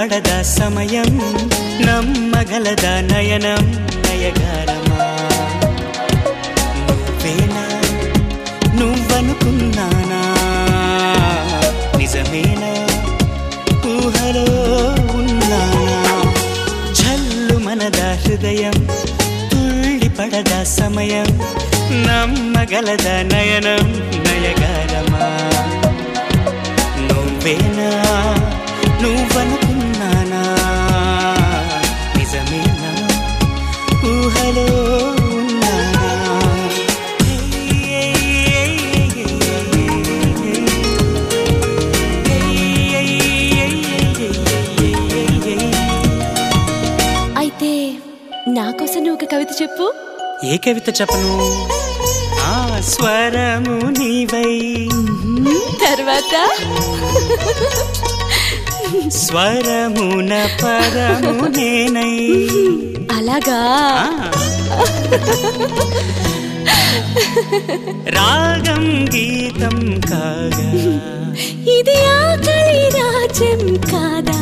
పడద సమయం నమ్మగలద నయనం నయగారమా నువ్వేనా నువ్వనుకున్నానా నిజమేనా ఊహలో ఉన్నానా జల్లు మనద హృదయం తుళ్ళి పడద సమయం నమ్మగలద నయనం నయగారమా నువ్వేనా నువ్వనుకున్నానా నిజమేనా ఊహలో ఉన్నానా అయితే నా కోసం నువ్వు ఒక కవిత చెప్పు ఏ కవిత చెప్పను ఆ స్వరము నీవై తర్వాత స్వరమున పరము నేనై అలాగా ఆ. రాగం గీతం కాగా ఇది ఆకలి రాజ్యం కాదా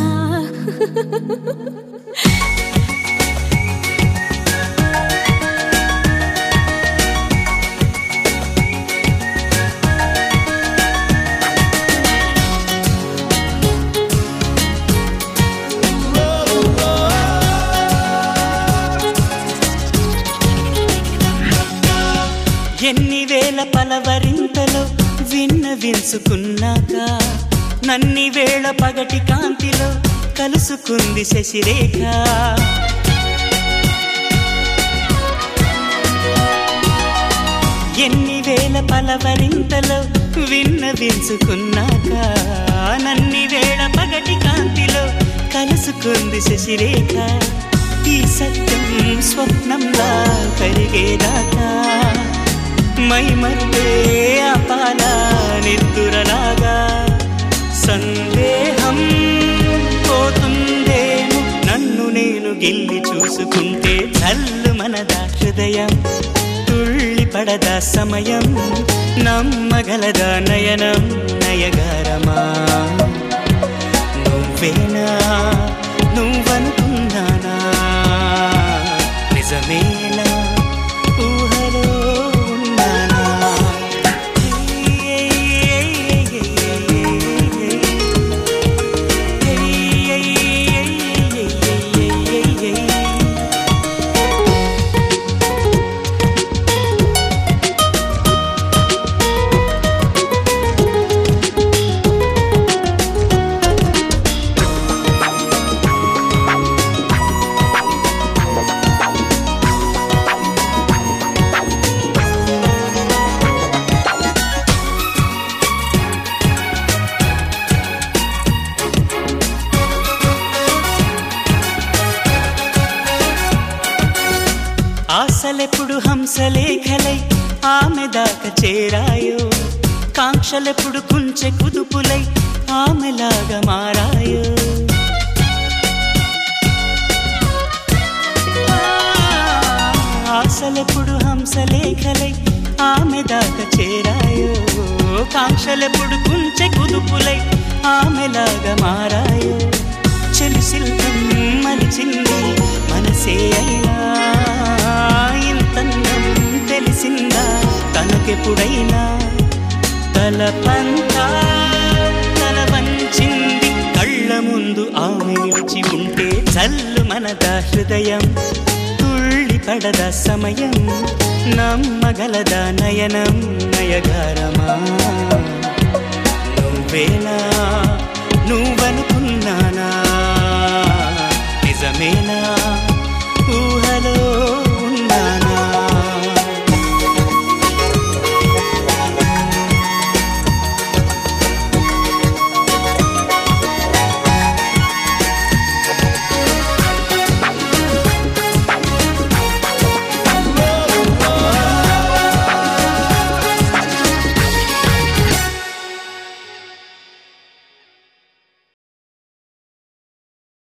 ఎన్ని వేల పలవరింతలో విన్న విన్సుకున్నాక నన్ని వేళ పగటి కాంతిలో కలుసుకుంది శశిరేఖ ఎన్ని వేల పలవరింతలో విన్న విన్సుకున్నాక నన్ని వేళ పగటి కాంతిలో కలుసుకుంది శశిరేఖ ఈ సత్యం స్వప్నంలా కరిగేదాకా మై మరుపే అపాల నిద్దురలాగా సందేహం పోతుందేమో నన్ను నేను గిల్లి చూసుకుంటే చల్లు మనద హృదయం తుళ్ళి పడద సమయం నమ్మగలద నయనం నయగారమా నువ్వేనా నువ్వనుకున్నానా నిజమేనా ఊహలో ఉన్నానా ఆశలెప్పుడు హంసలేఖలై ఆమె దాకా చేరాయో కాంక్షలెప్పుడు కుంచె కుదుపులై ఆమెలాగా మారాయో ఆశలెప్పుడు హంసలేఖలై ఆమె దాకా చేరాయో కాంక్షలెప్పుడు కుంచె కుదుపులై ఆమెలాగా మారాయో చెలి శిల్పం మలిచింది మనసే అయినా ఇంతన్నం తెలిసిందా తనకెప్పుడైనా తల పంతా తల వంచింది కళ్ళ ముందు ఆమె నిలిచి ఉంటే చల్లు మనద హృదయం తుళ్ళి పడద సమయం నమ్మగలద నయనం నయగారమా నువ్వేనా నువ్వనుకున్నానా నిజమేనా